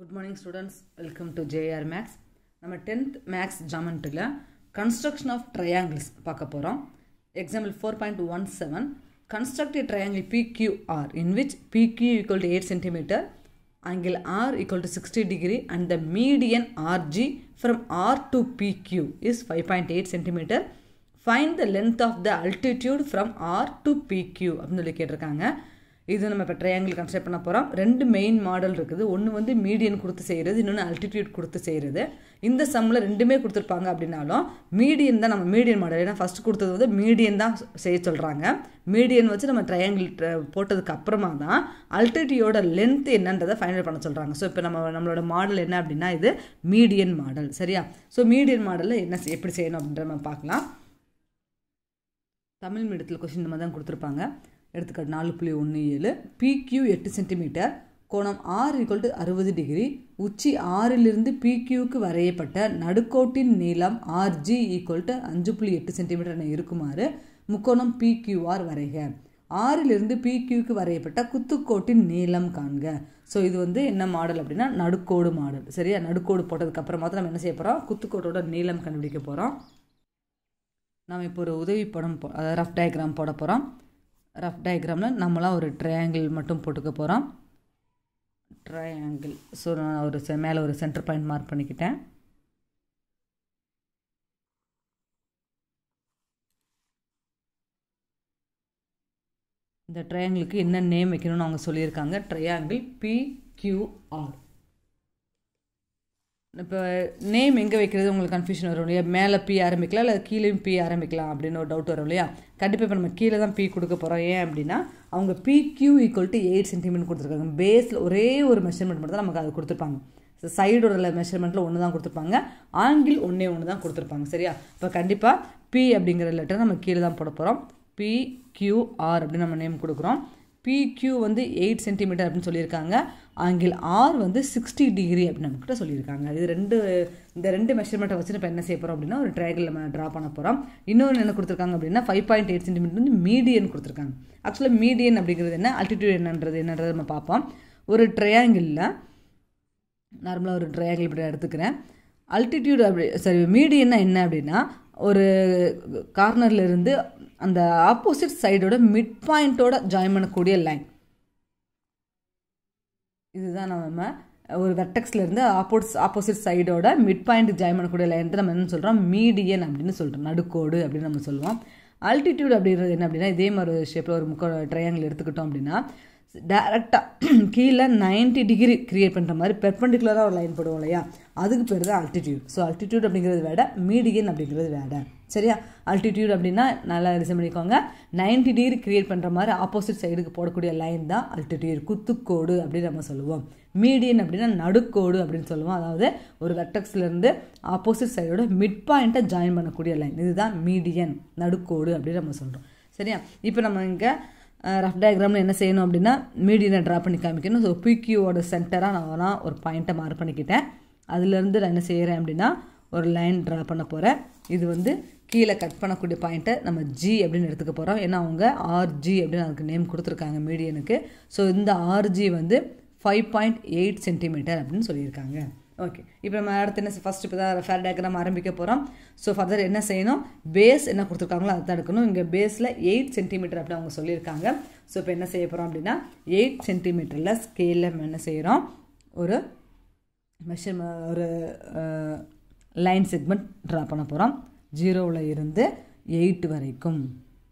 Good morning students welcome to J R maths நம்ம tenth maths ஜாமெண்ட்ரியில் construction of triangles பார்க்க போகிறோம் example four point one seven construct a triangle PQR in which PQ equal to 8 centimeter, angle R equal to 60 degree and the median RG from R to PQ is 5.8 centimeter. Find the length of the altitude from R to PQ அப்படின்னு சொல்லி கேட்டிருக்காங்க இது நம்ம இப்போ triangle construct பண்ண போகிறோம் ரெண்டு main model இருக்குது ஒன்று வந்து மீடியன் கொடுத்து செய்கிறது இன்னொன்று அல்டிடியூட் கொடுத்து செய்கிறது இந்த சம்மில் ரெண்டுமே கொடுத்துருப்பாங்க அப்படின்னாலும் மீடியன் தான் நம்ம மீடியன் மாடல் ஏன்னா ஃபஸ்ட் கொடுத்தது வந்து மீடியன் தான் செய்ய சொல்கிறாங்க மீடியன் வச்சு நம்ம ட்ரையாங்கிள் போட்டதுக்கு அப்புறமா தான் அல்டிடியூடோட லென்த் என்னன்றதை ஃபைனல் பண்ண சொல்கிறாங்க ஸோ இப்போ நம்ம நம்மளோட மாடல் என்ன அப்படின்னா இது மீடியன் மாடல் சரியா ஸோ மீடியன் மாடலில் என்ன செய்- எப்படி செய்யணும் அப்படின்ற நம்ம பார்க்கலாம் தமிழ் மீடியத்தில் கொஸ்டின் இந்த மாதிரி தான் கொடுத்துருப்பாங்க எடுத்துக்காட்டு நாலு புள்ளி ஒன்று ஏழு பிக்யூ எட்டு சென்டிமீட்டர் கோணம் ஆறு ஈக்குவல் டு அறுபது டிகிரி உச்சி ஆறிலிருந்து பிக்யூக்கு வரையப்பட்ட நடுக்கோட்டின் நீளம் ஆர்ஜி ஈக்குவல் டு அஞ்சு புள்ளி எட்டு சென்டிமீட்டர் என இருக்குமாறு முக்கோணம் பிக்யூஆர் வரைக ஆறிலிருந்து பிக்யூக்கு வரையப்பட்ட குத்துக்கோட்டின் நீளம் காண்க ஸோ இது வந்து என்ன மாடல் அப்படின்னா நடுக்கோடு மாடல் சரியா நடுக்கோடு போட்டதுக்கு அப்புறமா தான் நம்ம என்ன செய்ய போகிறோம் குத்துக்கோட்டோட நீளம் கண்டுபிடிக்க போகிறோம் நாம் இப்போ ஒரு உதவி படம் போ அதாவது ரஃப் டயக்ராம் போட போகிறோம் ரஃப் டயக்ராமில் நம்மளாம் ஒரு ட்ரையாங்கிள் மட்டும் போட்டுக்க போகிறோம் ட்ரையாங்கிள் ஸோ நான் ஒரு செ- மேலே ஒரு சென்டர் பாயிண்ட் மார்க் பண்ணிக்கிட்டேன் இந்த ட்ரையாங்கிளுக்கு என்ன நேம் வைக்கணும்னு அவங்க சொல்லியிருக்காங்க ட்ரையாங்கிள் பிக்யூஆர் இப்போ நேம் எங்கே வைக்கிறது உங்களுக்கு கன்ஃபியூஷன் வரும் இல்லையா மேலே பி ஆரம்பிக்கலாம் இல்லை கீழேயும் பி ஆரம்பிக்கலாம் அப்படின்னு ஒரு டவுட் வரும் இல்லையா கண்டிப்பாக இப்போ நம்ம கீழே தான் பி கொடுக்க போகிறோம் ஏன் அப்படின்னா அவங்க P Q equal to eight centimetre கொடுத்துருக்காங்க பேஸில் ஒரே ஒரு மெஷர்மெண்ட் மட்டும் தான் நமக்கு அது கொடுத்துருப்பாங்க சைடோட மெஷர்மெண்ட்டில் ஒன்று தான் கொடுத்துருப்பாங்க ஆங்கிள் ஒன்றே ஒன்று தான் கொடுத்துருப்பாங்க சரியா இப்போ கண்டிப்பாக பி அப்படிங்கிற லெட்டர் நம்ம கீழே தான் போட போகிறோம் பி கியூஆர் அப்படின்னு நம்ம நேம் கொடுக்குறோம் பிக்யூ வந்து எயிட் சென்டிமீட்டர் அப்படின்னு சொல்லியிருக்காங்க ஆங்கிள் ஆர் வந்து சிக்ஸ்டி டிகிரி அப்படின்னு நம்மக்கிட்ட சொல்லியிருக்காங்க இது ரெண்டு இந்த ரெண்டு மெஷர்மெண்ட்டை வச்சு இப்போ என்ன செய்ய போகிறோம் அப்படின்னா ஒரு ட்ரையாங்கிள் நம்ம ட்ரா பண்ண போகிறோம் இன்னொன்று என்ன கொடுத்துருக்காங்க அப்படின்னா ஃபைவ் பாயிண்ட் எயிட் சென்டிமீட்டர் வந்து மீடியன் கொடுத்துருக்காங்க ஆக்சுவலாக மீடியன் அப்படிங்கிறது என்ன அல்டிடியூட் என்னன்றது என்னன்றது நம்ம பார்ப்போம் ஒரு ட்ரையாங்கிளில் நார்மலாக ஒரு ட்ரையாங்கிள் இப்படி எடுத்துக்கிறேன் அல்டிடியூட் அப்படி சரி மீடியன்னா என்ன அப்படின்னா ஒரு கார்னர்ல இருந்து அந்த ஆப்போசிட் சைடோட மிட் பாயிண்ட்டோட ஜாயின் பண்ணக்கூடிய லைன் இதுதான் நம்ம ஒரு வெர்டெக்ஸ்ல இருந்து ஆப்போஸ் ஆப்போசிட் சைடோட மிட் பாயிண்ட் ஜாயின் பண்ணக்கூடிய லைன் நம்ம என்ன சொல்கிறோம் மீடியன் அப்படின்னு சொல்கிறோம் நடுக்கோடு அப்படின்னு நம்ம சொல்லுவோம் அல்டிடியூட் அப்படிங்கிறது என்ன அப்படின்னா இதே மாதிரி ஒரு ஷேப்பில் ஒரு முக்கோ ட்ரையாங்கிள் எடுத்துக்கிட்டோம் அப்படின்னா டேரெக்டாக கீழே 90 டிகிரி கிரியேட் பண்ணுற மாதிரி பெர்பெண்டிகுலராக ஒரு லைன் போடுவோம் இல்லையா அதுக்கு பேர் தான் அல்டிடியூட் ஸோ அல்டிடியூட் அப்படிங்கிறது வேட மீடியன் அப்படிங்கிறது வேட சரியா அல்டிடியூட் அப்படின்னா நல்லா ரிசம் பண்ணிக்கோங்க 90 டிகிரி கிரியேட் பண்ணுற மாதிரி ஆப்போசிட் சைடுக்கு போடக்கூடிய லைன் தான் அல்டிடியூட் குத்துக்கோடு அப்படின்னு நம்ம சொல்லுவோம் மீடியன் அப்படின்னா நடுக்கோடு அப்படின்னு சொல்லுவோம் அதாவது ஒரு வெட்டக்ஸ்லேருந்து ஆப்போசிட் சைடோட மிட் பாயிண்ட்டை ஜாயின் பண்ணக்கூடிய லைன் இதுதான் மீடியன் நடுக்கோடு அப்படின்னு நம்ம சொல்கிறோம் சரியா இப்போ நம்ம இங்கே ரஃப் டயக்ராமில் என்ன செய்யணும் அப்படின்னா மீடியனை ட்ரா பண்ணி காமிக்கணும் ஸோ பிக்யூவோட சென்டராக நான் வேணா ஒரு பாயிண்ட்டை மார்க் பண்ணிக்கிட்டேன் அதுலேருந்து நான் என்ன செய்கிறேன் அப்படின்னா ஒரு லைன் ட்ரா பண்ண போகிறேன் இது வந்து கீழே கட் பண்ணக்கூடிய பாயிண்ட்டை நம்ம ஜி அப்படின்னு எடுத்துக்க போகிறோம் ஏன்னா அவங்க ஆர்ஜி அப்படின்னு அதுக்கு நேம் கொடுத்துருக்காங்க மீடியனுக்கு ஸோ இந்த ஆர்ஜி வந்து ஃபைவ் பாயிண்ட் எயிட் சென்டிமீட்டர் அப்படின்னு சொல்லியிருக்காங்க ஓகே இப்போ நம்ம அடுத்து என்ன ஃபஸ்ட் இப்போ தான் ஃபேர் டயக்ராம் ஆரம்பிக்க போகிறோம் ஸோ ஃபர்தர் என்ன செய்யணும் பேஸ் என்ன கொடுத்துருக்காங்களோ அதை தான் எடுக்கணும் இங்கே பேஸில் எயிட் சென்டிமீட்டர் அப்படின்னு அவங்க சொல்லியிருக்காங்க ஸோ இப்போ என்ன செய்ய போகிறோம் அப்படின்னா எயிட் சென்டிமீட்டரில் ஸ்கேலில் நம்ம என்ன செய்கிறோம் ஒரு மெஷர் ஒரு லைன் செக்மெண்ட் ட்ரா பண்ண போகிறோம் ஜீரோவில் இருந்து எயிட் வரைக்கும்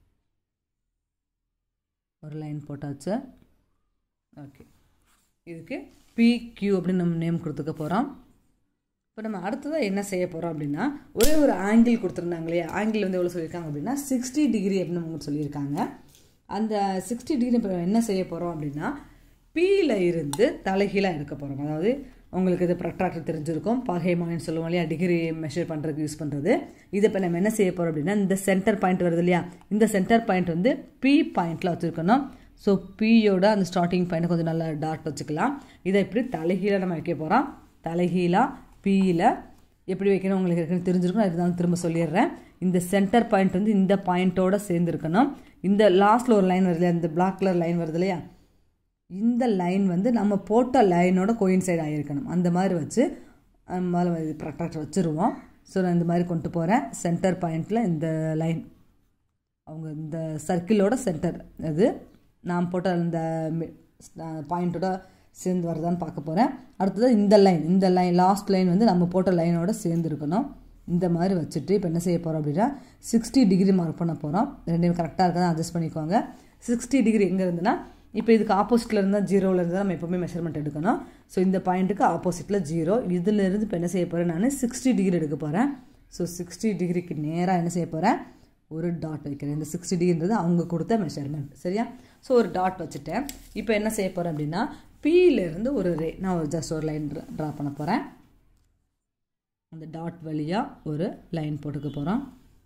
ஒரு லைன் போட்டாச்சு ஓகே இதுக்கு பிக்யூ அப்படின்னு நம்ம நேம் கொடுத்துக்க போகிறோம் இப்போ நம்ம அடுத்ததாக என்ன செய்ய போகிறோம் அப்படின்னா ஒரே ஒரு ஆங்கிள் கொடுத்துருந்தாங்க இல்லையா ஆங்கிள் வந்து எவ்வளோ சொல்லியிருக்காங்க அப்படின்னா சிக்ஸ்டி டிகிரி அப்படின்னு அவங்க சொல்லியிருக்காங்க அந்த சிக்ஸ்டி டிகிரி இப்போ என்ன செய்ய போகிறோம் அப்படின்னா பியில் இருந்து தலைகீழாக எடுக்க போகிறோம் அதாவது உங்களுக்கு இது ப்ரட்ராக்டர் தெரிஞ்சிருக்கும் பகைமானின்னு சொல்லுவோம் இல்லையா டிகிரி மெஷர் பண்ணுறதுக்கு யூஸ் பண்ணுறது இது இப்போ நம்ம என்ன செய்ய போகிறோம் அப்படின்னா இந்த சென்டர் பாயிண்ட் வருது இல்லையா இந்த சென்டர் பாயிண்ட் வந்து பி பாயிண்டில் வச்சுருக்கணும் ஸோ பியோட அந்த ஸ்டார்டிங் பாயிண்ட் கொஞ்சம் நல்லா டாட் வச்சுக்கலாம் இதை இப்படி தலைகீழாக நம்ம வைக்க போகிறோம் தலைகீழாக பியில் எப்படி வைக்கணும் உங்களுக்கு ஏற்கனவே தெரிஞ்சிருக்கும் நான் இருந்தாலும் திரும்ப சொல்லிடுறேன் இந்த சென்டர் பாயிண்ட் வந்து இந்த பாயிண்ட்டோட சேர்ந்துருக்கணும் இந்த லாஸ்ட்டில் ஒரு லைன் வருது இல்லையா இந்த பிளாக் கலர் லைன் வருது இல்லையா இந்த லைன் வந்து நம்ம போட்ட லைனோட கோயின்சைட் ஆகிருக்கணும் அந்த மாதிரி வச்சு மேலே ப்ரொட்ராக்டர் வச்சுருவோம் ஸோ நான் இந்த மாதிரி கொண்டு போகிறேன் சென்டர் பாயிண்டில் இந்த லைன் அவங்க இந்த சர்க்கிளோட சென்டர் அது நான் போட்ட அந்த பாயிண்ட்டோட சேர்ந்து வருதான்னு பார்க்க போகிறேன் அடுத்தது இந்த லைன் இந்த லைன் லாஸ்ட் லைன் வந்து நம்ம போட்ட லைனோட சேர்ந்து இருக்கணும் இந்த மாதிரி வச்சுட்டு இப்போ என்ன செய்ய போகிறோம் அப்படின்னா சிக்ஸ்டி டிகிரி மார்க் பண்ண போகிறோம் ரெண்டையும் கரெக்டாக இருக்கதான் அட்ஜஸ்ட் பண்ணிக்கோங்க சிக்ஸ்டி டிகிரி எங்கே இருந்துன்னா இப்போ இதுக்கு ஆப்போசிட்டில் இருந்தால் ஜீரோவில் இருந்தால் நம்ம எப்போவுமே மெஷர்மெண்ட் எடுக்கணும் ஸோ இந்த பாயிண்ட்டுக்கு ஆப்போசிட்டில் ஜீரோ இதிலிருந்து இப்போ என்ன செய்ய போகிறேன் நான் சிக்ஸ்டி டிகிரி எடுக்க போகிறேன் ஸோ சிக்ஸ்டி டிகிரிக்கு நேராக என்ன செய்ய போகிறேன் ஒரு டாட் வைக்கிறேன் இந்த சிக்ஸ்டி டிகிரின்றது அவங்க கொடுத்த மெஷர்மெண்ட் சரியா ஸோ ஒரு டாட் வச்சுட்டேன் இப்போ என்ன செய்ய போகிறேன் அப்படின்னா பியிலேருந்து ஒரு ரே நான் ஒரு ஜஸ்ட் ஒரு லைன் ட்ரா பண்ண போகிறேன் அந்த டாட் வழியாக ஒரு லைன் போட்டுக்க போகிறோம்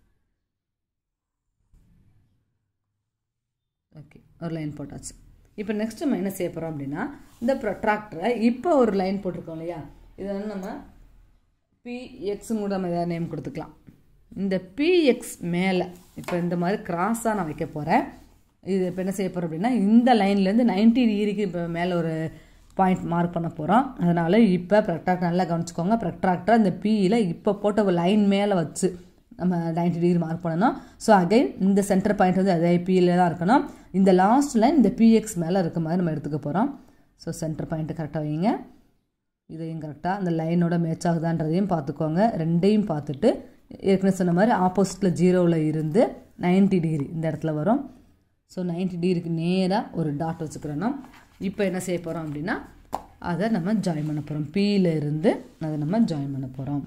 ஓகே ஒரு லைன் போட்டாச்சு இப்போ நெக்ஸ்ட் நம்ம என்ன செய்ய போகிறோம் அப்படின்னா இந்த ப்ரொட்ராக்டரை இப்போ ஒரு லைன் போட்டிருக்கோம் இல்லையா இதை வந்து நம்ம பிஎக்ஸும் கூட நம்ம எதாவது நேம் கொடுத்துக்கலாம் இந்த பிஎக்ஸ் மேலே இப்போ இந்த மாதிரி கிராஸாக நான் வைக்க போகிறேன் இது இப்போ என்ன செய்ய போகிறோம் அப்படின்னா இந்த லைன்லேருந்து நைன்டி டிகிரிக்கு இப்போ மேலே ஒரு பாயிண்ட் மார்க் பண்ண போகிறோம் அதனால் இப்போ ப்ரொட்ராக்டர் நல்லா கவனிச்சுக்கோங்க ப்ரொட்ராக்டர் இந்த பியில் இப்போ போட்ட ஒரு லைன் மேலே வச்சு நம்ம நைன்டி டிகிரி மார்க் பண்ணணும் ஸோ அகைன் இந்த சென்டர் பாயிண்ட் வந்து அதே பியில் தான் இருக்கணும் இந்த லாஸ்ட் லைன் இந்த பிஎக்ஸ் மேலே இருக்க மாதிரி நம்ம எடுத்துக்க போகிறோம் ஸோ சென்டர் பாயிண்ட்டு கரெக்டாக வைங்க இதையும் கரெக்டாக அந்த லைனோட மேட்ச் ஆகுதான்றதையும் பார்த்துக்கோங்க ரெண்டையும் பார்த்துட்டு ஏற்கனவே சொன்ன மாதிரி ஆப்போசிட்டில் ஜீரோவில் இருந்து நைன்ட்டி டிகிரி இந்த இடத்துல வரும் ஸோ நைன்ட்டி டிகிரிக்கு நேராக ஒரு டாட் வச்சுக்கிறோன்னா இப்போ என்ன செய்ய போகிறோம் அப்படின்னா அதை நம்ம ஜாயின் பண்ண போகிறோம் பியில் இருந்து அதை நம்ம ஜாயின் பண்ண போகிறோம்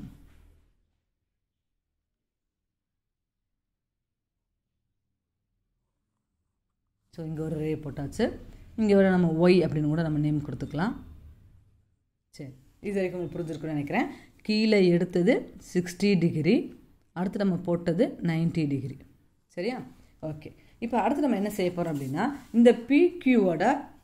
ஸோ இங்கே ஒரு ரே போட்டாச்சு இங்கே விட நம்ம ஒய் அப்படின்னு கூட நம்ம நேம் கொடுத்துக்கலாம் சரி இது வரைக்கும் உங்களுக்கு புரிஞ்சிருக்குன்னு நினைக்கிறேன் கீழே எடுத்தது சிக்ஸ்டி டிகிரி அடுத்து நம்ம போட்டது நைன்ட்டி டிகிரி சரியா ஓகே இப்போ அடுத்து நம்ம என்ன செய்ய போகிறோம் அப்படின்னா இந்த பிக்யூவோட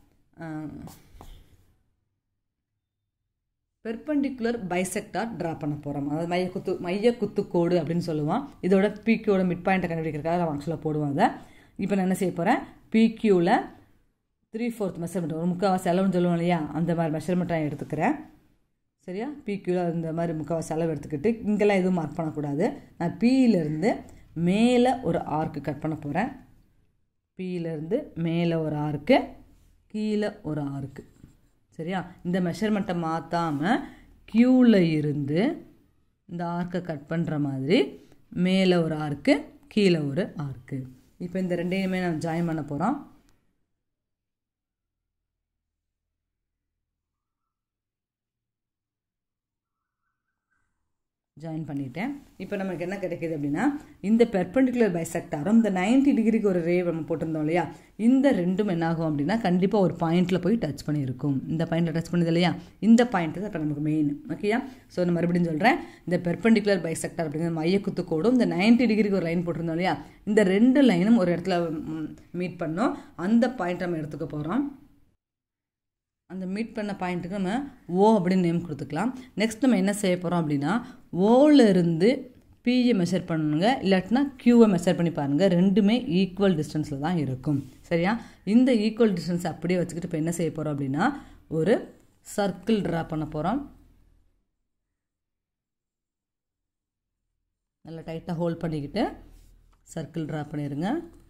பெர்பண்டிகுலர் பைசெக்டார் ட்ரா பண்ண போகிறோம் அதாவது மைய குத்து மைய குத்துக்கோடு அப்படின்னு சொல்லுவோம் இதோட பிக்யூவோட மிட் பாயிண்ட்டை கண்டுபிடிக்கிறதுக்காக நம்ம ஆக்சுவலாக போடுவோம் அதை இப்போ நான் என்ன செய்ய போகிறேன் பிக்யூவில் த்ரீ ஃபோர்த் மெஷர்மெண்ட் ஒரு முக்கால்வாசி அளவுன்னு சொல்லுவோம் இல்லையா அந்த மாதிரி மெஷர்மெண்ட் நான் எடுத்துக்கிறேன் சரியா பிக்யூவில் இந்த மாதிரி முக்கால்வாசி அளவு எடுத்துக்கிட்டு இங்கெல்லாம் எதுவும் மார்க் பண்ணக்கூடாது நான் பியிலேருந்து மேலே ஒரு ஆர்க்கு கட் பண்ண போகிறேன் பியிலேருந்து மேலே ஒரு ஆர்க்கு கீழே ஒரு ஆர்க்கு சரியா இந்த மெஷர்மெண்ட்டை மாற்றாமல் க்யூவில் இருந்து இந்த ஆர்க்கை கட் பண்ணுற மாதிரி மேலே ஒரு ஆர்க்கு கீழே ஒரு ஆர்க்கு இப்போ இந்த ரெண்டையுமே நான் ஜாயின் பண்ண போகிறோம் ஜாயின் பண்ணிட்டேன் இப்போ நமக்கு என்ன கிடைக்கிது அப்படின்னா இந்த பெர்பெண்டிகுலர் பைசெக்டாரும் இந்த நைன்டி டிகிரிக்கு ஒரு ரே நம்ம போட்டிருந்தோம் இல்லையா இந்த ரெண்டும் என்னாகும் அப்படின்னா கண்டிப்பாக ஒரு பாயிண்டில் போய் டச் பண்ணியிருக்கும் இந்த பாயிண்டில் டச் பண்ணுது இல்லையா இந்த பாயிண்ட் தான் இப்போ நமக்கு மெயின் ஓகேயா ஸோ நான் மறுபடியும் சொல்கிறேன் இந்த பெர்பெண்டிகுலர் பைசெக்டார் அப்படிங்கிற மையக்குத்து கோடும் இந்த நைன்டி டிகிரிக்கு ஒரு லைன் போட்டிருந்தோம் இல்லையா இந்த ரெண்டு லைனும் ஒரு இடத்துல மீட் பண்ணோம் அந்த பாயிண்ட் நம்ம எடுத்துக்க போகிறோம் அந்த மீட் பண்ண பாயிண்ட்டுக்கு நம்ம ஓ அப்படின்னு நேம் கொடுத்துக்கலாம் நெக்ஸ்ட் நம்ம என்ன செய்ய போகிறோம் அப்படின்னா ஓலேருந்து பியை மெஷர் பண்ணுங்க இல்லாட்டினா க்யூவை மெஷர் பண்ணி பாருங்கள் ரெண்டுமே ஈக்குவல் டிஸ்டன்ஸில் தான் இருக்கும் சரியா இந்த ஈக்குவல் டிஸ்டன்ஸ் அப்படியே வச்சுக்கிட்டு இப்போ என்ன செய்ய போகிறோம் அப்படின்னா ஒரு சர்க்கிள் ட்ரா பண்ண போகிறோம் நல்லா டைட்டாக ஹோல்ட் பண்ணிக்கிட்டு சர்க்கிள் ட்ரா பண்ணிடுங்க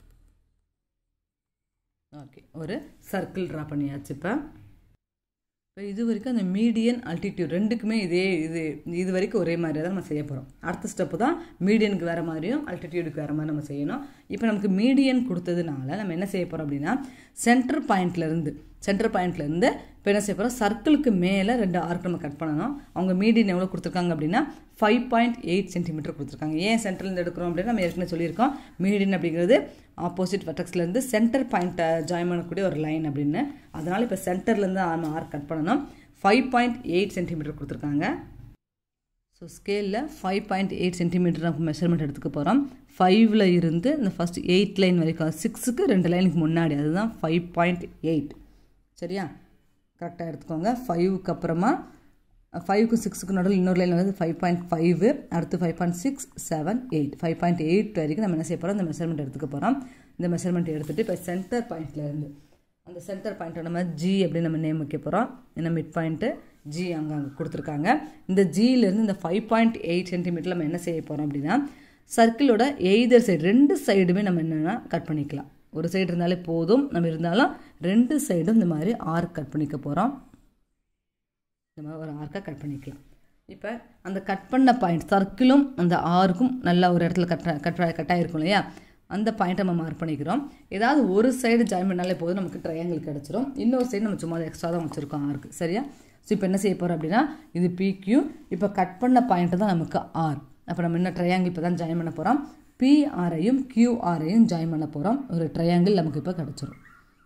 ஓகே ஒரு சர்க்கிள் ட்ரா பண்ணியாச்சு இப்போ இப்போ இது வரைக்கும் அந்த மீடியன் அல்டிடியூட் ரெண்டுக்குமே இதே இது இது வரைக்கும் ஒரே மாதிரி தான் நம்ம செய்ய போகிறோம் அடுத்த ஸ்டெப்பு தான் மீடியனுக்கு வேறு மாதிரியும் அல்டிடியூடுக்கு வேறு மாதிரி நம்ம செய்யணும் இப்போ நமக்கு மீடியன் கொடுத்ததுனால நம்ம என்ன செய்ய போகிறோம் அப்படின்னா சென்டர் பாயிண்ட்லேருந்து சென்டர் பாயிண்ட்லேருந்து இப்போ என்ன செய்ய போகிறோம் சர்க்கிளுக்கு மேலே ரெண்டு ஆர்க் நம்ம கட் பண்ணணும் அவங்க மீடியன் எவ்வளோ கொடுத்துருக்காங்க அப்படின்னா ஃபைவ் பாயிண்ட் எயிட் சென்டிமீட்டர் கொடுத்துருக்காங்க ஏன் சென்டர்லேருந்து எடுக்கிறோம் அப்படின்னா நம்ம ஏற்கனவே சொல்லியிருக்கோம் மீடியன் அப்படிங்கிறது ஆப்போசிட் வெட்டக்ஸ்லேருந்து சென்டர் பாயிண்ட்டை ஜாயின் பண்ணக்கூடிய ஒரு லைன் அப்படின்னு அதனால் இப்போ சென்டர்லேருந்து நம்ம ஆர்க் கட் பண்ணணும் ஃபைவ் பாயிண்ட் எயிட் சென்டிமீட்டர் கொடுத்துருக்காங்க ஸோ ஸ்கேலில் ஃபைவ் பாயிண்ட் எயிட் சென்டிமீட்டர் நம்ம மெஷர்மெண்ட் எடுத்துக்க போகிறோம் ஃபைவ்ல இருந்து இந்த ஃபஸ்ட் எயிட் லைன் வரைக்கும் சிக்ஸுக்கு ரெண்டு லைனுக்கு முன்னாடி அதுதான் ஃபைவ் பாயிண்ட் எயிட் சரியா கரெக்டாக எடுத்துக்கோங்க ஃபைவுக்கு அப்புறமா ஃபைவ்க்கு சிக்ஸுக்கு நடுவில் இன்னொரு லைன் வந்து ஃபைவ் பாயிண்ட் ஃபைவ் அடுத்து five point six seven eight five point eight வரைக்கும் நம்ம என்ன செய்ய போகிறோம் இந்த மெஷர்மெண்ட் எடுத்துக்க போகிறோம் இந்த மெஷர்மெண்ட் எடுத்துகிட்டு இப்போ சென்டர் பாயிண்ட்லேருந்து அந்த சென்டர் பாயிண்ட்டை நம்ம ஜி அப்படின்னு நம்ம நேம் வைக்க போகிறோம் என்ன மிட் பாயிண்ட்டு ஜி அங்கே அங்கே கொடுத்துருக்காங்க இந்த ஜியிலேருந்து இந்த ஃபைவ் பாயிண்ட் எயிட் சென்டிமீட்டர் நம்ம என்ன செய்ய போகிறோம் அப்படின்னா சர்க்கிளோட எய்தர் சைடு ரெண்டு சைடுமே நம்ம என்னென்னா கட் பண்ணிக்கலாம் ஒரு சைடு இருந்தாலே போதும் நம்ம இருந்தாலும் ரெண்டு சைடும் இந்த மாதிரி ஆர்க் கட் பண்ணிக்க போகிறோம் இந்த மாதிரி ஒரு ஆர்க்கை கட் பண்ணிக்கலாம் இப்போ அந்த கட் பண்ண பாயிண்ட் சர்க்கிளும் அந்த ஆர்க்கும் நல்லா ஒரு இடத்துல கட் கட் கட் ஆகிருக்கும் இல்லையா அந்த பாயிண்ட்டை நம்ம மார்க் பண்ணிக்கிறோம் ஏதாவது ஒரு சைடு ஜாயின் பண்ணாலே போதும் நமக்கு ட்ரையாங்கிள் கிடச்சிரும் இன்னொரு சைடு நம்ம சும்மா எக்ஸ்ட்ரா தான் வச்சுருக்கோம் ஆர்க்கு சரியா ஸோ இப்போ என்ன செய்ய போகிறோம் அப்படின்னா இது பிக்யூ இப்போ கட் பண்ண பாயிண்ட்டு தான் நமக்கு ஆர் அப்போ நம்ம என்ன ட்ரையாங்கிள் இப்போ தான் ஜாயின் பண்ண போகிறோம் பிஆரையும் கியூஆரையும் ஜாயின் பண்ண போகிறோம் ஒரு ட்ரையாங்கிள் நமக்கு இப்போ கிடச்சிரும்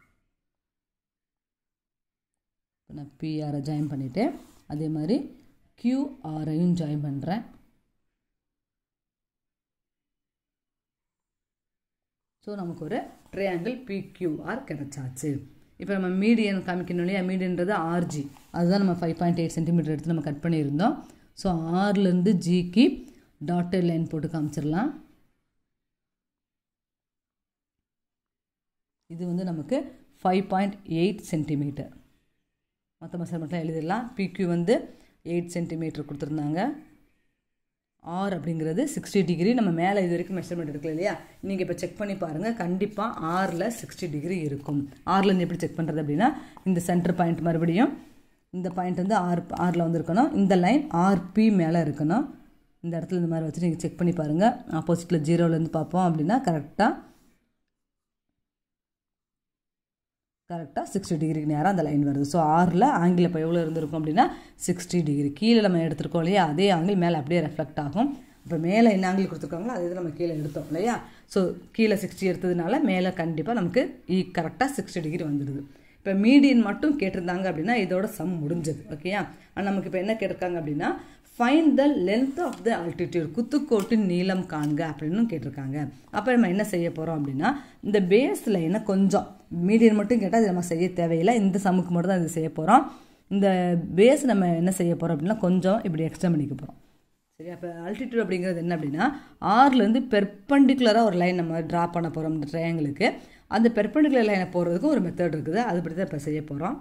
இப்போ நான் பிஆரை ஜாயின் பண்ணிவிட்டு அதே மாதிரி கியூஆரையும் ஜாயின் பண்ணுறேன் ஸோ நமக்கு ஒரு ட்ரையாங்கிள் பிக்யூஆர் கிடச்சாச்சு இப்போ நம்ம மீடியன் காமிக்கணும் இல்லையா மீடியன்றது ஆர்ஜி அதுதான் நம்ம ஃபைவ் பாயிண்ட் எயிட் சென்டிமீட்டர் எடுத்து நம்ம கட் பண்ணியிருந்தோம் ஸோ ஆர்லேருந்து ஜிக்கு டாட்டர் லைன் போட்டு காமிச்சிடலாம் இது வந்து நமக்கு ஃபைவ் பாயிண்ட் எயிட் சென்டிமீட்டர் மற்ற மெஷர்மெண்ட்லாம் எழுதிடலாம் பிக்யூ வந்து எயிட் சென்டிமீட்டர் கொடுத்துருந்தாங்க ஆர் அப்படிங்கிறது சிக்ஸ்டி டிகிரி நம்ம மேலே இது வரைக்கும் மெஷர்மெண்ட் எடுக்கல இல்லையா நீங்கள் இப்போ செக் பண்ணி பாருங்கள் கண்டிப்பாக ஆரில் சிக்ஸ்டி டிகிரி இருக்கும் ஆர்லேருந்து எப்படி செக் பண்ணுறது அப்படின்னா இந்த சென்டர் பாயிண்ட் மறுபடியும் இந்த பாயிண்ட் வந்து ஆர் ஆரில் வந்து இருக்கணும் இந்த லைன் ஆர்பி மேலே இருக்கணும் இந்த இடத்துல இந்த மாதிரி வச்சு நீங்கள் செக் பண்ணி பாருங்கள் ஆப்போசிட்டில் ஜீரோலேருந்து பார்ப்போம் அப்படின்னா கரெக்டாக கரெக்டாக சிக்ஸ்டி டிகிரிக்கு நேரம் அந்த லைன் வருது ஸோ ஆறில் ஆங்கிள் இப்போ எவ்வளோ இருந்திருக்கும் அப்படின்னா சிக்ஸ்டி டிகிரி கீழே நம்ம எடுத்திருக்கோம் இல்லையா அதே ஆங்கிள் மேலே அப்படியே ரெஃப்ளெக்ட் ஆகும் இப்போ மேலே என்ன ஆங்கிள் கொடுத்துருக்காங்களோ அதே நம்ம கீழே எடுத்தோம் இல்லையா ஸோ கீழே சிக்ஸ்டி எடுத்ததுனால மேலே கண்டிப்பாக நமக்கு ஈ கரெக்டாக சிக்ஸ்டி டிகிரி வந்துடுது இப்போ மீடியன் மட்டும் கேட்டிருந்தாங்க அப்படின்னா இதோட சம் முடிஞ்சது ஓகேயா ஆனால் நமக்கு இப்போ என்ன கேட்டிருக்காங்க அப்படின்னா find the length of the altitude குத்துக்கோட்டின் நீளம் காண்க அப்படின்னு கேட்டிருக்காங்க அப்போ நம்ம என்ன செய்ய போகிறோம் அப்படின்னா இந்த பேஸ் லைனை கொஞ்சம் மீடியன் மட்டும் கேட்டால் அது நம்ம செய்ய தேவையில்லை இந்த சமுக்கு மட்டும் தான் இது செய்ய போகிறோம் இந்த பேஸ் நம்ம என்ன செய்ய போகிறோம் அப்படின்னா கொஞ்சம் இப்படி எக்ஸ்டெண்ட் பண்ணிக்க போகிறோம் சரி அப்போ ஆல்டிடியூட் அப்படிங்கிறது என்ன அப்படின்னா ஆறுலேருந்து பெர்பண்டிகுலராக ஒரு லைன் நம்ம ட்ரா பண்ண போகிறோம் இந்த ட்ரையாங்கிளுக்கு அந்த பெர்பண்டிகுலர் லைனை போகிறதுக்கு ஒரு மெத்தட் இருக்குது அதுபடி தான் இப்போ செய்ய போகிறோம்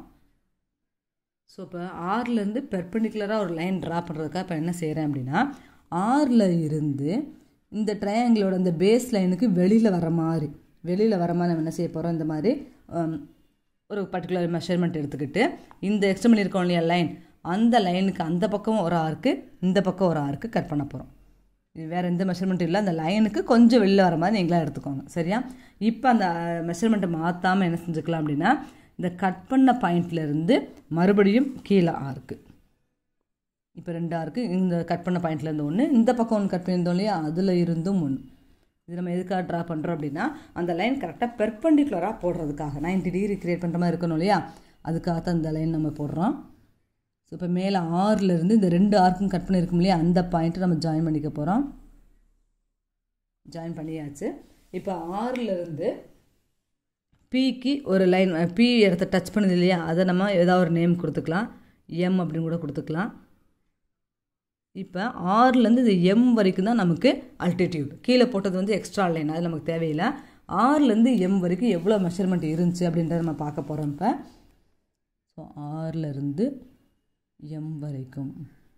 ஸோ இப்போ ஆறுலேருந்து பெர்பண்டிகுலராக ஒரு லைன் ட்ரா பண்ணுறதுக்காக இப்போ என்ன செய்கிறேன் அப்படின்னா ஆறில் இருந்து இந்த ட்ரையாங்கிளோட இந்த பேஸ் லைனுக்கு வெளியில் வர மாதிரி வெளியில் வர மாதிரி நம்ம என்ன செய்ய போகிறோம் இந்த மாதிரி ஒரு பர்டிகுலர் மெஷர்மெண்ட் எடுத்துக்கிட்டு இந்த எக்ஸ்டம் பண்ணியிருக்கோம் இல்லையா லைன் அந்த லைனுக்கு அந்த பக்கம் ஒரு ஆர்க்கு இந்த பக்கம் ஒரு ஆர்க்கு கட் பண்ண போகிறோம் இது வேறு எந்த மெஷர்மெண்ட் இல்லை அந்த லைனுக்கு கொஞ்சம் வெளில வர மாதிரி நீங்களாம் எடுத்துக்கோங்க சரியா இப்போ அந்த மெஷர்மெண்ட்டை மாற்றாமல் என்ன செஞ்சுக்கலாம் அப்படின்னா இந்த கட் பண்ண பாயிண்ட்லேருந்து மறுபடியும் கீழே ஆர்க்கு இப்போ ரெண்டு ஆர்க்கு இந்த கட் பண்ண பாயிண்ட்லேருந்து ஒன்று இந்த பக்கம் ஒன்று கட் பண்ணியிருந்தோம் இல்லையா அதில் இருந்தும் ஒன்று இது நம்ம எதுக்காக ட்ரா பண்ணுறோம் அப்படின்னா அந்த லைன் கரெக்டாக பெர்பண்டிகுலராக போடுறதுக்காக நைன்டி டிகிரி கிரியேட் பண்ணுற மாதிரி இருக்கணும் இல்லையா அதுக்காக தான் இந்த லைன் நம்ம போடுறோம் ஸோ இப்போ மேலே ஆறுலேருந்து இந்த ரெண்டு ஆர்க்கும் கட் பண்ணியிருக்கோம் இல்லையா அந்த பாயிண்ட்டை நம்ம ஜாயின் பண்ணிக்க போகிறோம் ஜாயின் பண்ணியாச்சு இப்போ ஆறுலேருந்து பிக்கு ஒரு லைன் பி இடத்த டச் பண்ணுது இல்லையா அதை நம்ம ஏதாவது ஒரு நேம் கொடுத்துக்கலாம் எம் அப்படின்னு கூட கொடுத்துக்கலாம் இப்போ ஆறுலேருந்து இது எம் வரைக்கும் தான் நமக்கு அல்டிடியூட் கீழே போட்டது வந்து எக்ஸ்ட்ரா லைன் அது நமக்கு தேவையில்லை ஆறுலேருந்து எம் வரைக்கும் எவ்வளோ மெஷர்மெண்ட் இருந்துச்சு அப்படின்றத நம்ம பார்க்க போகிறோம் இப்போ ஸோ ஆறுலேருந்து எம் வரைக்கும்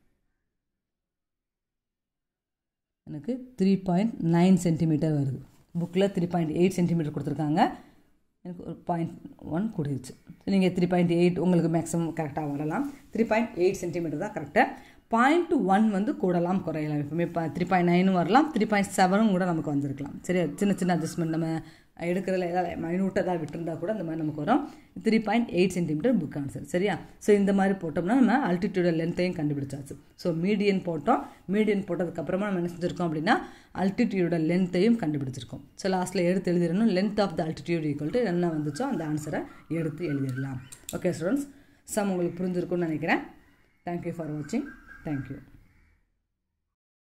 எனக்கு த்ரீ பாயிண்ட் நைன் சென்டிமீட்டர் வருது புக்கில் த்ரீ பாயிண்ட் எயிட் சென்டிமீட்டர் கொடுத்துருக்காங்க எனக்கு ஒரு பாயிண்ட் ஒன் கூடிருச்சு நீங்கள் த்ரீ பாயிண்ட் எயிட் உங்களுக்கு மேக்ஸிமம் கரெக்டாக வரலாம் த்ரீ பாயிண்ட் எயிட் சென்டிமீட்டர் தான் கரெக்டாக பாயிண்ட் ஒன் வந்து கூடலாம் குறையலாம் எப்பவுமே இப்போ த்ரீ பாயிண்ட் நைனும் வரலாம் த்ரீ பாயிண்ட் செவனும் கூட நமக்கு வந்திருக்கலாம் சரி சின்ன சின்ன அட்ஜஸ்ட்மெண்ட் நம்ம எடுக்கிறதுல ஏதாவது மைனூட்டாக தான் விட்டுருந்தா கூட இந்த மாதிரி நமக்கு வரும் three point eight centimetre book answer சரியா ஸோ இந்த மாதிரி போட்டோம்னா நம்ம அல்டிடியூட லென்த்தையும் கண்டுபிடிச்சாச்சு ஸோ மீடியன் போட்டோம் மீடியன் போட்டதுக்கப்புறமா நம்ம என்ன செஞ்சுருக்கோம் அப்படின்னா அல்டிடியூட லென்த்தையும் கண்டுபிடிச்சிருக்கோம் ஸோ லாஸ்ட்டில் எடுத்து எழுதிடணும் length of the altitude equal to என்ன வந்துச்சோ அந்த ஆன்சரை எடுத்து எழுதிடலாம் ஓகே ஸ்டூடெண்ட்ஸ் சம் உங்களுக்கு புரிஞ்சிருக்கும்னு நினைக்கிறேன் தேங்க்யூ ஃபார் வாட்சிங் தேங்க்யூ